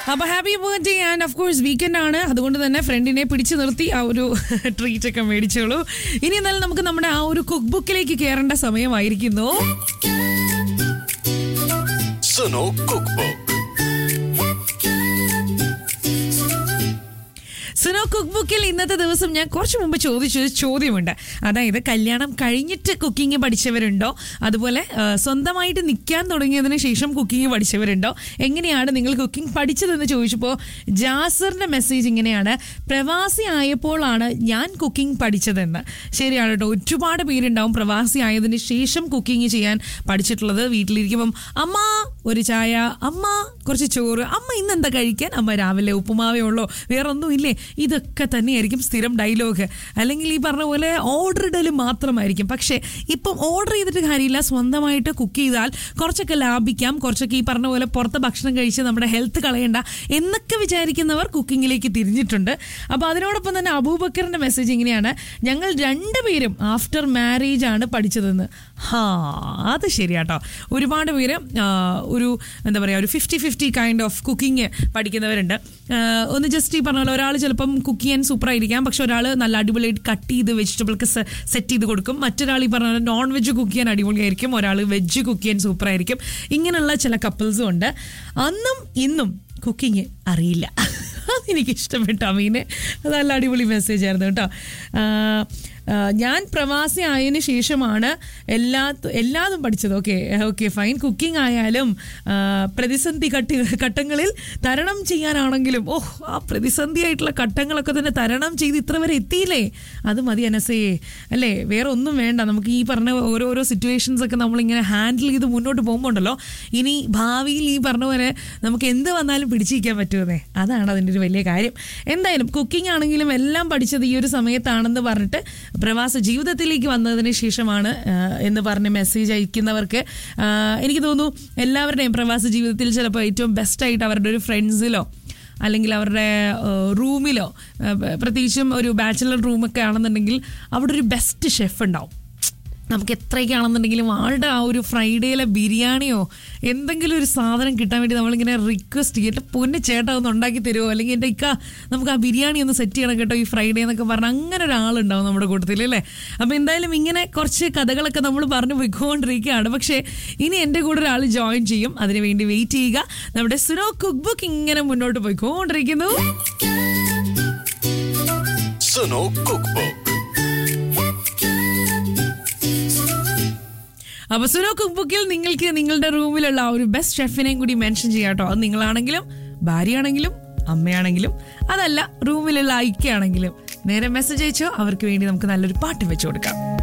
അപ്പൊ happy birthday and of course weekend ആണ് അതുകൊണ്ട് തന്നെ ഫ്രണ്ടിനെ പിടിച്ചു നിർത്തി ആ ഒരു ട്രീറ്റ് ഒക്കെ മേടിച്ചോളൂ ഇനി എന്നാലും നമുക്ക് നമ്മുടെ ആ ഒരു കുക്ക് ബുക്കിലേക്ക് കയറേണ്ട സമയമായിരിക്കുന്നു Suno cook book Suno cook ബുക്കിൽ ഇന്നത്തെ ദിവസം ഞാൻ കുറച്ച് മുമ്പ് ചോദിച്ചൊരു ചോദ്യമുണ്ട് അതായത് കല്യാണം കഴിഞ്ഞിട്ട് കുക്കിംഗ് പഠിച്ചവരുണ്ടോ അതുപോലെ ആ, സ്വന്തമായിട്ട് നിൽക്കാൻ തുടങ്ങിയതിന് ശേഷം കുക്കിംഗ് പഠിച്ചവരുണ്ടോ എങ്ങനെയാണ് നിങ്ങൾ കുക്കിംഗ് പഠിച്ചതെന്ന് ചോദിച്ചപ്പോൾ ജാസറിന്റെ മെസ്സേജ് ഇങ്ങനെയാണ് പ്രവാസി ആയപ്പോഴാണ് ഞാൻ കുക്കിംഗ് പഠിച്ചതെന്ന് ശരിയാണ് കേട്ടോ ഒരുപാട് പേരുണ്ടാവും പ്രവാസി ആയതിന് ശേഷം കുക്കിംഗ് ചെയ്യാൻ പഠിച്ചിട്ടുള്ളത് വീട്ടിലിരിക്കുമ്പം അമ്മ ഒരു ചായ അമ്മ കുറച്ച് ചോറ് അമ്മ ഇന്ന് എന്താ കഴിക്കാൻ അമ്മ രാവിലെ ഉപ്പുമാവേ ഉള്ളോ വേറെ ഒന്നും ഇല്ലേ ഇതൊക്കെ തന്നെയായിരിക്കും സ്ഥിരം ഡയലോഗ് അല്ലെങ്കിൽ ഈ പറഞ്ഞ പോലെ ഓർഡർ ഇടൽ മാത്രമായിരിക്കും പക്ഷേ ഇപ്പം ഓർഡർ ചെയ്തിട്ട് കാര്യമില്ല സ്വന്തമായിട്ട് കുക്ക് ചെയ്താൽ കുറച്ചൊക്കെ ലാഭിക്കാം കുറച്ചൊക്കെ ഈ പറഞ്ഞ പോലെ പുറത്ത് ഭക്ഷണം കഴിച്ച് നമ്മുടെ ഹെൽത്ത് കളയണ്ട എന്നൊക്കെ വിചാരിക്കുന്നവർ കുക്കിങ്ങിലേക്ക് തിരിഞ്ഞിട്ടുണ്ട് അപ്പോൾ അതിനോടൊപ്പം തന്നെ അബൂബക്കറിന്റെ മെസ്സേജ് ഇങ്ങനെയാണ് ഞങ്ങൾ രണ്ടുപേരും ആഫ്റ്റർ മാരേജ് ആണ് പഠിച്ചതെന്ന് ഹാ അത് ശരിയാട്ടോ ഒരുപാട് പേര് ആ, ഒരു എന്താ പറയുക ഒരു fifty fifty kind of cooking പഠിക്കുന്നവരുണ്ട് ആ, ഒന്ന് ജസ്റ്റ് ഈ പറഞ്ഞ പോലെ ഒരാൾ ചിലപ്പം കുക്ക് ചെയ്യാൻ സൂപ്പർ ആയിരിക്കാം പക്ഷെ ഒരാൾ നല്ല അടിപൊളിയായിട്ട് കട്ട് ചെയ്ത് വെജിറ്റബിൾക്ക് സെറ്റ് ചെയ്ത് കൊടുക്കും മറ്റൊരാൾ ഈ പറഞ്ഞ പോലെ നോൺ വെജ് കുക്ക് ചെയ്യാൻ അടിപൊളിയായിരിക്കും ഒരാൾ വെജ് കുക്ക് ചെയ്യാൻ സൂപ്പർ ആയിരിക്കും ഇങ്ങനെയുള്ള ചില കപ്പിൾസും ഉണ്ട് അന്നും ഇന്നും കുക്കിംഗ് അറിയില്ല അതെനിക്ക് ഇഷ്ടപ്പെട്ടു അമീന് അത് നല്ല അടിപൊളി മെസ്സേജ് ആയിരുന്നു കേട്ടോ ആ, ആ, ഞാൻ പ്രവാസി ആയതിനു ശേഷമാണ് എല്ലാ എല്ലാതും പഠിച്ചത് ഓക്കെ ഓക്കെ ഫൈൻ കുക്കിംഗ് ആയാലും ആ, പ്രതിസന്ധി ഘട്ടി ഘട്ടങ്ങളിൽ തരണം ചെയ്യാനാണെങ്കിലും ഓഹ് ആ പ്രതിസന്ധി ആയിട്ടുള്ള ഘട്ടങ്ങളൊക്കെ തന്നെ തരണം ചെയ്ത് ഇത്ര വരെ എത്തിയില്ലേ അത് മതി അനസേ അല്ലേ വേറെ ഒന്നും വേണ്ട നമുക്ക് ഈ പറഞ്ഞ ഓരോരോ സിറ്റുവേഷൻസ് ഒക്കെ നമ്മളിങ്ങനെ ഹാൻഡിൽ ചെയ്ത് മുന്നോട്ട് പോകുമ്പോൾ ഉണ്ടല്ലോ ഇനി ഭാവിയിൽ ഈ പറഞ്ഞ പോലെ നമുക്ക് എന്ത് വന്നാലും പിടിച്ചിരിക്കാൻ പറ്റുമെന്നേ അതാണ് അതിൻ്റെ ഒരു വലിയ കാര്യം എന്തായാലും കുക്കിംഗ് ആണെങ്കിലും എല്ലാം പഠിച്ചത് ഈ ഒരു സമയത്താണെന്ന് പറഞ്ഞിട്ട് പ്രവാസ ജീവിതത്തിലേക്ക് വന്നതിന് ശേഷമാണ് ആ, എന്ന് പറഞ്ഞ് മെസ്സേജ് അയക്കുന്നവർക്ക് ആ, എനിക്ക് തോന്നുന്നു എല്ലാവരുടെയും പ്രവാസ ജീവിതത്തിൽ ചിലപ്പോൾ ഏറ്റവും ബെസ്റ്റായിട്ട് അവരുടെ ഒരു ഫ്രണ്ട്സിലോ അല്ലെങ്കിൽ അവരുടെ റൂമിലോ പ്രത്യേകിച്ചും ഒരു ബാച്ചിലർ റൂമൊക്കെ ആണെന്നുണ്ടെങ്കിൽ അവിടെ ഒരു ബെസ്റ്റ് ഷെഫ് ഉണ്ടാവും നമുക്ക് എത്രയൊക്കെയാണെന്നുണ്ടെങ്കിലും ആളുടെ ആ ഒരു ഫ്രൈഡേയിലെ ബിരിയാണിയോ എന്തെങ്കിലും ഒരു സാധനം കിട്ടാൻ വേണ്ടി നമ്മളിങ്ങനെ റിക്വസ്റ്റ് ചെയ്തിട്ട് പൊന്നെ ചേട്ടാ ഒന്ന് ഉണ്ടാക്കി തരുമോ അല്ലെങ്കിൽ എൻ്റെ ഇക്ക നമുക്ക് ആ ബിരിയാണി ഒന്ന് സെറ്റ് ചെയ്യണം കേട്ടോ ഈ ഫ്രൈഡേ എന്നൊക്കെ പറഞ്ഞ് അങ്ങനെ ഒരാളുണ്ടാവും നമ്മുടെ കൂട്ടത്തിൽ അല്ലേ അപ്പോൾ എന്തായാലും ഇങ്ങനെ കുറച്ച് കഥകളൊക്കെ നമ്മൾ പറഞ്ഞു പോയിക്കൊണ്ടിരിക്കുകയാണ് പക്ഷേ ഇനി എൻ്റെ കൂടെ ഒരാൾ ജോയിൻ ചെയ്യും അതിന് വേണ്ടി വെയിറ്റ് ചെയ്യുക നമ്മുടെ സുനോ കുക്ക് ബുക്ക് ഇങ്ങനെ മുന്നോട്ട് പോയിക്കൊണ്ടിരിക്കുന്നു സുനോ കുക്ക് ബുക്ക് അപ്പൊ സുനോ കുക്ക് ബുക്കിൽ നിങ്ങൾക്ക് നിങ്ങളുടെ റൂമിലുള്ള ആ ഒരു ബെസ്റ്റ് ഷെഫിനെയും കൂടി മെൻഷൻ ചെയ്യാം കേട്ടോ അത് നിങ്ങളാണെങ്കിലും ഭാര്യയാണെങ്കിലും അമ്മയാണെങ്കിലും അതല്ല റൂമിലുള്ള ഐക്യാണെങ്കിലും നേരെ മെസ്സേജ് അയച്ചോ അവർക്ക് വേണ്ടി നമുക്ക് നല്ലൊരു പാട്ട് വെച്ചു കൊടുക്കാം